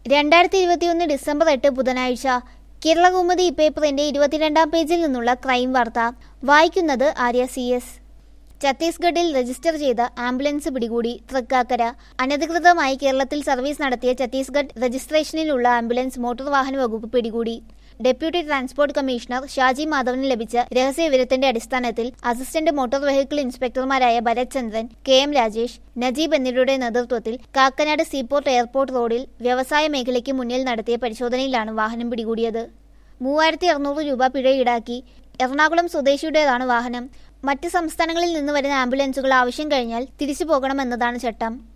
രണ്ടായിരത്തി ഇരുപത്തിയൊന്ന് ഡിസംബർ എട്ട് ബുധനാഴ്ച കേരളകൗമുദി പേപ്പറിന്റെ ഇരുപത്തിരണ്ടാം പേജിൽ നിന്നുള്ള ക്രൈം വാർത്ത വായിക്കുന്നത് ആര്യ സി എസ് ഛത്തീസ്ഗഡിൽ രജിസ്റ്റർ ചെയ്ത ആംബുലൻസ് പിടികൂടി തൃക്കാക്കര അനധികൃതമായി കേരളത്തിൽ സർവീസ് നടത്തിയ ഛത്തീസ്ഗഡ് രജിസ്ട്രേഷനിലുള്ള ആംബുലൻസ് മോട്ടോർ വാഹന വകുപ്പ് പിടികൂടി ഡെപ്യൂട്ടി ട്രാൻസ്പോർട്ട് കമ്മീഷണർ ഷാജി മാധവന് ലഭിച്ച രഹസ്യവിവരത്തിന്റെ അടിസ്ഥാനത്തിൽ അസിസ്റ്റന്റ് മോട്ടോർ വെഹിക്കിൾ ഇൻസ്പെക്ടർമാരായ ഭരത് ചന്ദ്രൻ കെ എം രാജേഷ് നജീബ് എന്നിവരുടെ നേതൃത്വത്തിൽ കാക്കനാട് സീപോർട്ട് എയർപോർട്ട് റോഡിൽ വ്യവസായ മേഖലയ്ക്ക് മുന്നിൽ നടത്തിയ പരിശോധനയിലാണ് വാഹനം പിടികൂടിയത് മൂവായിരത്തി അറുന്നൂറ് രൂപ പിഴ ഈടാക്കി എറണാകുളം സ്വദേശിയുടേതാണ് വാഹനം മറ്റ് സംസ്ഥാനങ്ങളിൽ നിന്ന് വരുന്ന ആംബുലൻസുകൾ ആവശ്യം കഴിഞ്ഞാൽ തിരിച്ചു പോകണമെന്നതാണ് ചട്ടം